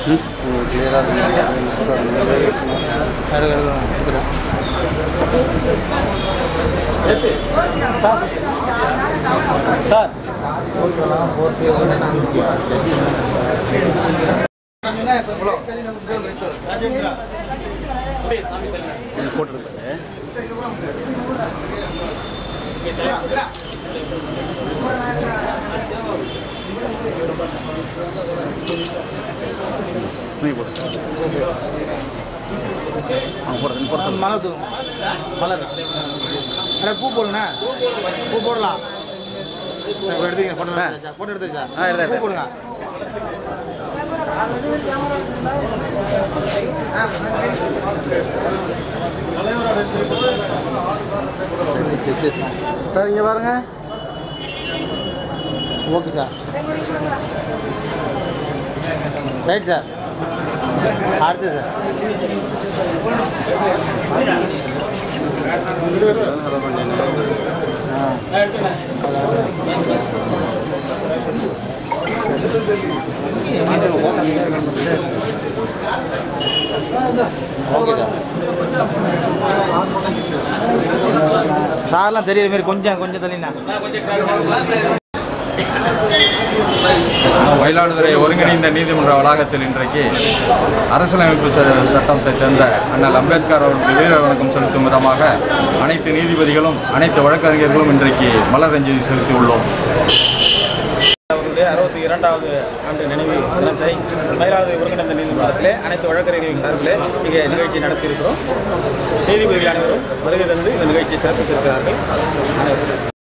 Sir போட்டிருக்காரு நீ போடு அவன் போடுறது நீ போடுறது மலர் தூ மலர் அண்ணா பூ போடுங்கண்ணா பூ போடலாம் இப்போ எடுத்துங்க போட்டோ எடுத்தாச்சா போட்டோ எடுத்தாச்சா ஆ, எடுத்தேன், பூ எடுத்தேன். போடுங்க சார் இங்கே பாருங்க ஓகே சார் ரைட் சார் அடுத்து சார் ஓகே சார் சார்லாம் தெரியுற மாதிரி கொஞ்சம் கொஞ்சம் தள்ளிண்ணா மயிலாடுதுறை ஒருங்கிணைந்த நீதிமன்ற வளாகத்தில் இன்றைக்கு அரசியலமைப்பு ச- சட்டத்தை சேர்ந்த அண்ணல் அம்பேத்கர் அவர்களுக்கு வீர வணக்கம் செலுத்தும் விதமாக அனைத்து நீதிபதிகளும் அனைத்து வழக்கறிஞர்களும் இன்றைக்கு மலர் அஞ்சலி செலுத்தியுள்ளோம் அவருடைய அறுபத்தி இரண்டாவது ஆண்டு நினைவு தினத்தை மயிலாடுதுறை ஒருங்கிணைந்த நீதிமன்றத்திலே அனைத்து வழக்கறிஞர்களின் சார்பிலே இங்கே நிகழ்ச்சி நடத்தியிருக்கிறோம் நீதிபதிகள் அனைவரும் வருகை தந்து இந்த நிகழ்ச்சியை சிறப்பித்திருக்கிறார்கள் அனைவரும்